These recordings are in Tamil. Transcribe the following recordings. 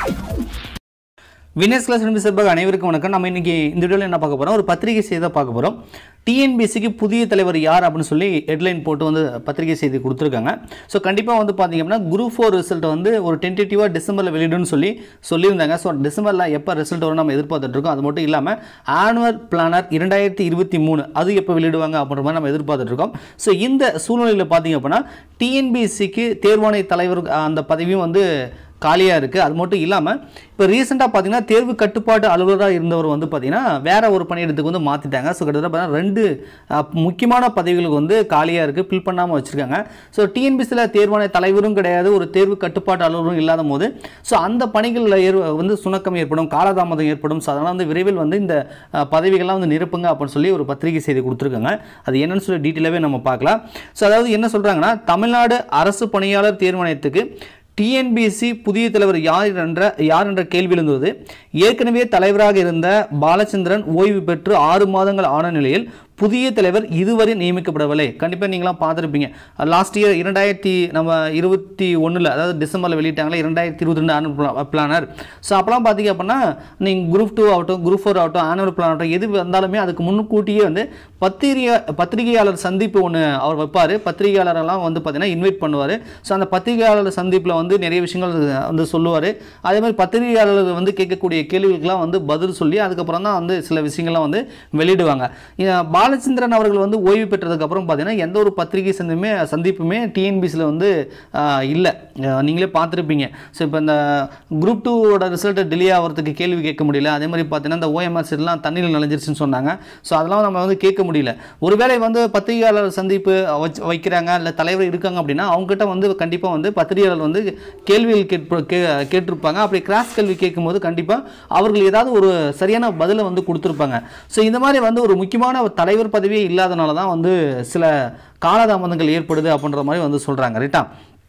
வினஸ் கிளாஸ் என்பது சார்பாக அனைவருக்கும் வணக்கம் நம்ம இன்னைக்கு இந்த வீடியோவில் என்ன பார்க்க போகிறோம் ஒரு பத்திரிகை செய்தி தான் பார்க்க போகிறோம் டிஎன்பிசிக்கு புதிய தலைவர் யார் அப்படின்னு சொல்லி ஹெட்லைன் போட்டு வந்து பத்திரிகை செய்தி கொடுத்துருக்காங்க ஸோ கண்டிப்பாக வந்து பார்த்தீங்க அப்படின்னா குரூப் ஃபோர் ரிசல்ட் வந்து ஒரு டென்டேட்டிவாக டிசம்பரில் வெளியிடுன்னு சொல்லி சொல்லியிருந்தாங்க ஸோ டிசம்பரில் எப்போ ரிசல்ட் வரும் நம்ம எதிர்பார்த்துட்டு இருக்கோம் அது மட்டும் இல்லாமல் ஆனுவல் பிளானர் இரண்டாயிரத்தி இருபத்தி மூணு அது எப்போ வெளியிடுவாங்க அப்படின்ற மாதிரி நம்ம எதிர்பார்த்துட்டு இருக்கோம் ஸோ இந்த சூழ்நிலையில் பார்த்தீங்க அப்படின்னா டிஎன்பிசிக்கு தேர்வாணைய தலைவர் அந்த பதவியும் வந்து காலியாக இருக்குது அது மட்டும் இல்லாமல் இப்போ ரீசெண்டாக பார்த்தீங்கன்னா தேர்வு கட்டுப்பாட்டு அலுவலராக இருந்தவர் வந்து பார்த்தீங்கன்னா வேற ஒரு பணியிடத்துக்கு வந்து மாற்றிட்டாங்க ஸோ கிட்டத்தட்ட பார்த்தீங்கன்னா ரெண்டு அஹ், முக்கியமான பதவிகளுக்கு வந்து காலியாக இருக்குது ஃபில் பண்ணாமல் வச்சுருக்காங்க ஸோ டிஎன்பிசியில் தேர்வான தலைவரும் கிடையாது ஒரு தேர்வு கட்டுப்பாட்டு அலுவலரும் இல்லாத போது ஸோ அந்த பணிகளில் ஏற் வந்து சுணக்கம் ஏற்படும் காலதாமதம் ஏற்படும் ஸோ அதனால் வந்து விரைவில் வந்து இந்த அஹ், பதவிகள்லாம் வந்து நிரப்புங்க அப்படின்னு சொல்லி ஒரு பத்திரிகை செய்தி கொடுத்துருக்காங்க அது என்னன்னு சொல்லி டீட்டெயிலாகவே நம்ம பார்க்கலாம் ஸோ அதாவது என்ன சொல்கிறாங்கன்னா தமிழ்நாடு அரசு பணியாளர் தேர்வாணையத்துக்கு டிஎன்பிஎஸ்சி புதிய தலைவர் யார் என்ற யார் என்ற கேள்வி எழுந்தது ஏற்கனவே தலைவராக இருந்த பாலச்சந்திரன் ஓய்வு பெற்று ஆறு மாதங்கள் ஆன நிலையில் புதிய தலைவர் இதுவரை நியமிக்கப்படவில்லை கண்டிப்பாக நீங்களாம் பார்த்துருப்பீங்க லாஸ்ட் இயர் இரண்டாயிரத்தி நம்ம இருபத்தி ஒன்றில் அதாவது டிசம்பரில் வெளியிட்டாங்களே இரண்டாயிரத்தி இருபத்தி ரெண்டு ஆனுவல் பிளானர் ஸோ அப்போலாம் பார்த்தீங்க அப்படின்னா நீங்கள் குரூப் டூ ஆகட்டும் குரூப் ஃபோர் ஆகட்டும் ஆனுவல் பிளான் ஆகட்டும் எது வந்தாலுமே அதுக்கு முன்கூட்டியே வந்து பத்திரிகை பத்திரிகையாளர் சந்திப்பு ஒன்று அவர் வைப்பார் பத்திரிகையாளரெல்லாம் வந்து பார்த்தீங்கன்னா இன்வைட் பண்ணுவார் ஸோ அந்த பத்திரிகையாளர் சந்திப்பில் வந்து நிறைய விஷயங்கள் வந்து சொல்லுவார் அதே மாதிரி பத்திரிகையாளர் வந்து கேட்கக்கூடிய கேள்விகளுக்கெல்லாம் வந்து பதில் சொல்லி அதுக்கப்புறம் தான் வந்து சில விஷயங்கள்லாம் வந்து வெளியிடுவாங்க இ- பாலச்சந்திரன் அவர்கள் வந்து ஓய்வு பெற்றதுக்கப்புறம் பார்த்தீங்கன்னா எந்த ஒரு பத்திரிகை சந்திப்புமே சந்திப்புமே டிஎன்பிசியில் வந்து இல்லை நீங்களே பார்த்துருப்பீங்க ஸோ இப்போ இந்த குரூப் டூவோட ரிசல்ட்டை டிலே ஆகிறதுக்கு கேள்வி கேட்க முடியல அதே மாதிரி பார்த்தீங்கன்னா இந்த ஓஎம்ஆர் எல்லாம் தண்ணியில் நனைஞ்சிருச்சுன்னு சொன்னாங்க ஸோ அதெல்லாம் நம்ம வந்து கேட்க முடியல ஒருவேளை வந்து பத்திரிகையாளர் சந்திப்பு வச்சு வைக்கிறாங்க இல்லை தலைவர் இருக்காங்க அப்படின்னா அவங்ககிட்ட வந்து கண்டிப்பாக வந்து பத்திரிகையாளர் வந்து கேள்விகள் கேட்ப கே கேட்டிருப்பாங்க அப்படி கிராஸ் கேள்வி கேட்கும்போது கண்டிப்பாக அவர்கள் ஏதாவது ஒரு சரியான பதிலை வந்து கொடுத்துருப்பாங்க ஸோ இந்த மாதிரி வந்து ஒரு முக்கியமான ஒரு தலைவர் பதவியே இல்லாதனால தான் வந்து சில காலதாமதங்கள் ஏற்படுது அப்படின்ற மாதிரி வந்து சொல்கிறாங்க ரைட்டா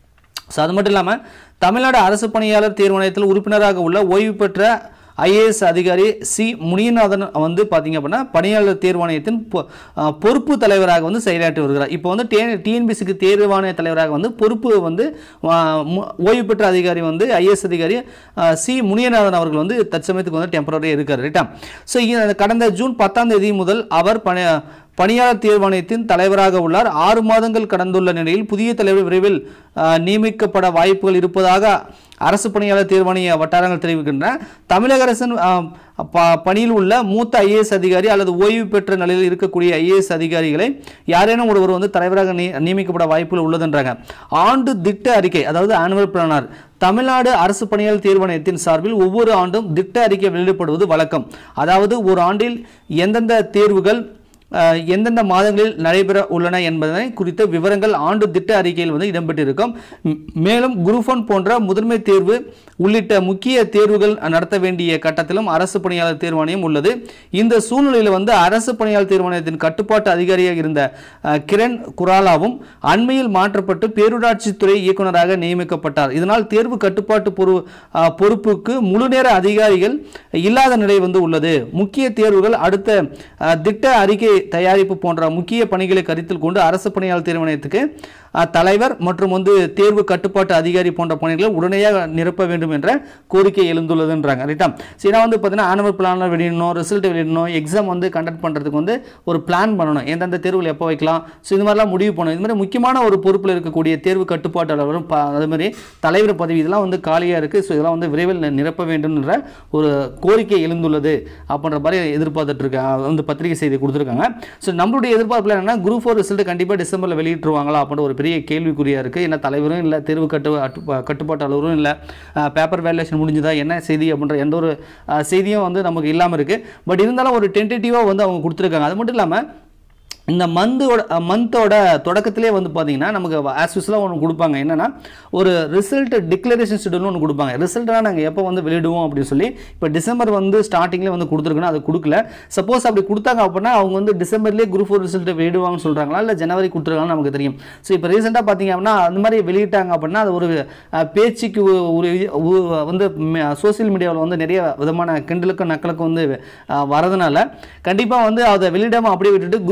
ஸோ அது மட்டும் இல்லாமல் தமிழ்நாடு அரசு பணியாளர் தேர்வாணையத்தில் உறுப்பினராக உள்ள ஓய்வு பெற்ற ஐஏஎஸ் அதிகாரி சி முனியநாதன் வந்து பார்த்தீங்க அப்படின்னா பணியாளர் தேர்வாணையத்தின் பொ- அஹ் பொறுப்பு தலைவராக வந்து செயலாற்றி வருகிறார் இப்போ வந்து டே டிஎன்பிசிக்கு தேர்வாணைய தலைவராக வந்து பொறுப்பு வந்து அஹ், மு- ஓய்வு பெற்ற அதிகாரி வந்து ஐஏஎஸ் அதிகாரி அஹ், சி முனியநாதன் அவர்கள் வந்து தற்சமயத்துக்கு வந்து டெம்பரரியாக இருக்கார் ரைட்டா ஸோ கடந்த ஜூன் பத்தாம் தேதி முதல் அவர் பணி பணியாளர் தேர்வாணையத்தின் தலைவராக உள்ளார் ஆறு மாதங்கள் கடந்துள்ள நிலையில் புதிய தலைவர் விரைவில் அஹ், நியமிக்கப்பட வாய்ப்புகள் இருப்பதாக அரசு பணியாளர் தேர்வாணைய வட்டாரங்கள் தெரிவிக்கின்றன தமிழக அரசின் அஹ், ப- பணியில் உள்ள மூத்த ஐஏஎஸ் அதிகாரி அல்லது ஓய்வு பெற்ற நிலையில் இருக்கக்கூடிய ஐஏஎஸ் அதிகாரிகளை யாரேனும் ஒருவர் வந்து தலைவராக நி- நியமிக்கப்பட வாய்ப்புகள் உள்ளதுன்றாங்க ஆண்டு திட்ட அறிக்கை அதாவது ஆனுவல் பிளானர் தமிழ்நாடு அரசு பணியாளர் தேர்வாணையத்தின் சார்பில் ஒவ்வொரு ஆண்டும் திட்ட அறிக்கை வெளியிடப்படுவது வழக்கம் அதாவது ஒரு ஆண்டில் எந்தெந்த தேர்வுகள் அஹ், எந்தெந்த மாதங்களில் நடைபெற உள்ளன என்பதனை குறித்த விவரங்கள் ஆண்டு திட்ட அறிக்கையில் வந்து இடம்பெற்றிருக்கும் ம், மேலும் குரூப் ஒன் போன்ற முதன்மை தேர்வு உள்ளிட்ட முக்கிய தேர்வுகள் நடத்த வேண்டிய கட்டத்திலும் அரசு பணியாளர் தேர்வாணையம் உள்ளது இந்த சூழ்நிலையில் வந்து அரசு பணியாளர் தேர்வாணையத்தின் கட்டுப்பாட்டு அதிகாரியாக இருந்த அஹ், கிரண் குராலாவும் அண்மையில் மாற்றப்பட்டு பேரூராட்சித்துறை இயக்குநராக நியமிக்கப்பட்டார் இதனால் தேர்வு கட்டுப்பாட்டு பொறு அஹ், பொறுப்புக்கு முழுநேர அதிகாரிகள் இல்லாத நிலை வந்து உள்ளது முக்கிய தேர்வுகள் அடுத்த அஹ், திட்ட அறிக்கை தயாரிப்பு போன்ற முக்கிய பணிகளை கருத்தில் கொண்டு அரசு பணியாளர் தேர்வாணையத்துக்கு அஹ், தலைவர் மற்றும் வந்து தேர்வு கட்டுப்பாட்டு அதிகாரி போன்ற பணிகளை உடனடியாக நிரப்ப வேண்டும் என்ற கோரிக்கை எழுந்துள்ளதுன்றாங்க ரைட்டா சரி நான் வந்து பார்த்தீங்கன்னா ஆனுவல் பிளானில் வெளியிடணும் ரிசல்ட் வெளியிடணும் எக்ஸாம் வந்து கண்டக்ட் பண்ணுறதுக்கு வந்து ஒரு பிளான் பண்ணணும் எந்தெந்த தேர்வில் எப்போ வைக்கலாம் ஸோ இது மாதிரிலாம் முடிவு பண்ணணும் இது மாதிரி முக்கியமான ஒரு பொறுப்பில் இருக்கக்கூடிய தேர்வு கட்டுப்பாட்டாளரும் ப- அதே மாதிரி தலைவர் பதவி இதெல்லாம் வந்து காலியாக இருக்குது ஸோ இதெல்லாம் வந்து விரைவில் நி- நிரப்ப வேண்டும்ன்ற ஒரு கோரிக்கை எழுந்துள்ளது அப்படின்ற மாதிரி எதிர்பார்த்துட்டு இருக்காங்க வந்து பத்திரிகை செய்தி கொடுத்துருக்காங்க ஸோ நம்மளுடைய எதிர்பார்ப்பில் என்னன்னா குரூப் ஃபோர் ரிசல்ட் கண்டிப்பாக டிசம்பரில் வெளியிட்டுருவாங்களா அப்படின்ற ஒரு பெரிய கேள்விக்குறியாக இருக்குது என்ன தலைவரும் இல்லை தேர்வு கட்டு அட்டு- கட்டுப்பாட்டாளரும் இல்லை பேப்பர் வேல்யூஷன் முடிஞ்சுதா என்ன செய்தி அப்படின்ற எந்த ஒரு அஹ், செய்தியும் வந்து நமக்கு இல்லாமல் இருக்குது பட் இருந்தாலும் ஒரு டென்டேட்டிவாக வந்து அவங்க கொடுத்துருக்காங்க அது மட்டும் இல்லாமல் இந்த மந்தோட மந்தோட தொடக்கத்திலே வந்து பார்த்தீங்கன்னா நமக்கு ஆஸ் யூஸ்வலாக ஒன்று கொடுப்பாங்க என்னன்னா ஒரு ரிசல்ட் டிக்ளரேஷன் ஷெடியூல்னு ஒன்று கொடுப்பாங்க ரிசல்ட்லாம் நாங்கள் எப்போ வந்து வெளியிடுவோம் அப்படின்னு சொல்லி இப்போ டிசம்பர் வந்து ஸ்டார்டிங்லேயே வந்து கொடுத்துருக்கணும் அது கொடுக்கல சப்போஸ் அப்படி கொடுத்தாங்க அப்படின்னா அவங்க வந்து டிசம்பர்லேயே குரூப் ஃபோர் ரிசல்ட் வெளியிடுவாங்கன்னு சொல்கிறாங்களா இல்லை ஜனவரி கொடுத்துருக்காங்கன்னு நமக்கு தெரியும் ஸோ இப்போ ரீசெண்டாக பார்த்தீங்க அப்படின்னா அந்த மாதிரி வெளியிட்டாங்க அப்படின்னா அது ஒரு அஹ், பேச்சுக்கு ஒ- ஒரு இது- ஒ- வந்து சோஷியல் மீடியாவில் வந்து நிறைய விதமான கிண்டலுக்கும் நக்கலுக்கும் வந்து அஹ், வரதுனால கண்டிப்பாக வந்து அதை வெளியிடாமல் அப்படியே விட்டுட்டு குரூப் ஃபோர் ரிசல்ட்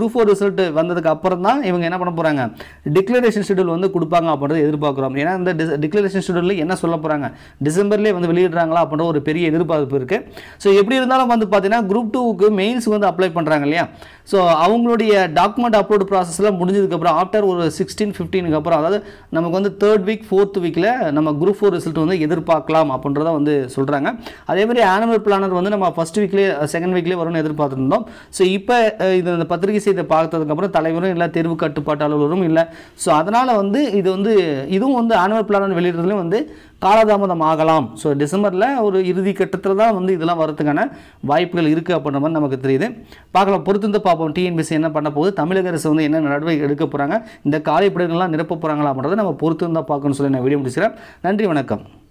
ரிசல்ட் வந்ததுக்கு அப்புறம் தான் இவங்க என்ன பண்ண போகிறாங்க டிக்ளரேஷன் ஷெடியூல் வந்து கொடுப்பாங்க அப்படின்றத எதிர்பார்க்குறோம் ஏன்னா இந்த டிக்ளரேஷன் ஷெடியூலில் என்ன சொல்ல போகிறாங்க டிசம்பர்லேயே வந்து வெளியிடுறாங்களா அப்படின்ற ஒரு பெரிய எதிர்பார்ப்பு இருக்குது ஸோ எப்படி இருந்தாலும் வந்து பார்த்தீங்கன்னா குரூப் டூவுக்கு மெயின்ஸ் வந்து அப்ளை பண்ணுறாங்க இல்லையா ஸோ அவங்களுடைய டாக்குமெண்ட் அப்லோட் ப்ராசஸ்லாம் முடிஞ்சதுக்கப்புறம் ஆஃப்டர் ஒரு சிக்ஸ்டீன் ஃபிஃப்டீனுக்கு அப்புறம் அதாவது நமக்கு வந்து தேர்ட் வீக் ஃபோர்த் வீக்கில் நம்ம குரூப் ஃபோர் ரிசல்ட் வந்து எதிர்பார்க்கலாம் அப்படின்றத வந்து சொல்கிறாங்க அதே மாதிரி ஆனுவல் பிளானர் வந்து நம்ம ஃபஸ்ட் வீக்லேயே செகண்ட் வீக்லேயே வரும்னு எதிர்பார்த்துருந்தோம் ஸோ இப்போ இது அந்த பத்திரிகை செய்தி பார்த்ததுக்கப்புறம் தலைவரும் இல்லை தேர்வு கட்டுப்பாட்டு அலுவலரும் இல்லை ஸோ அதனால் வந்து இது வந்து இதுவும் வந்து ஆனுவல் பிளானர் வெளியிடுறதுலையும் வந்து காலதாமதம் ஆகலாம் ஸோ டிசம்பரில் ஒரு இறுதி கட்டத்தில் தான் வந்து இதெல்லாம் வரதுக்கான வாய்ப்புகள் இருக்குது அப்படின்ற மாதிரி நமக்கு தெரியுது பார்க்கலாம் பொறுத்திருந்து பார்ப்போம் டிஎன்பிசி என்ன பண்ண போகுது தமிழக அரசு வந்து என்ன நடவடிக்கை எடுக்க போகிறாங்க இந்த காலை நிரப்ப போகிறாங்களா அப்படின்றத நம்ம பொறுத்திருந்தா பார்க்கணும்னு சொல்லி நான் வீடியோ முடிச்சுக்கிறேன் நன்றி வணக்கம்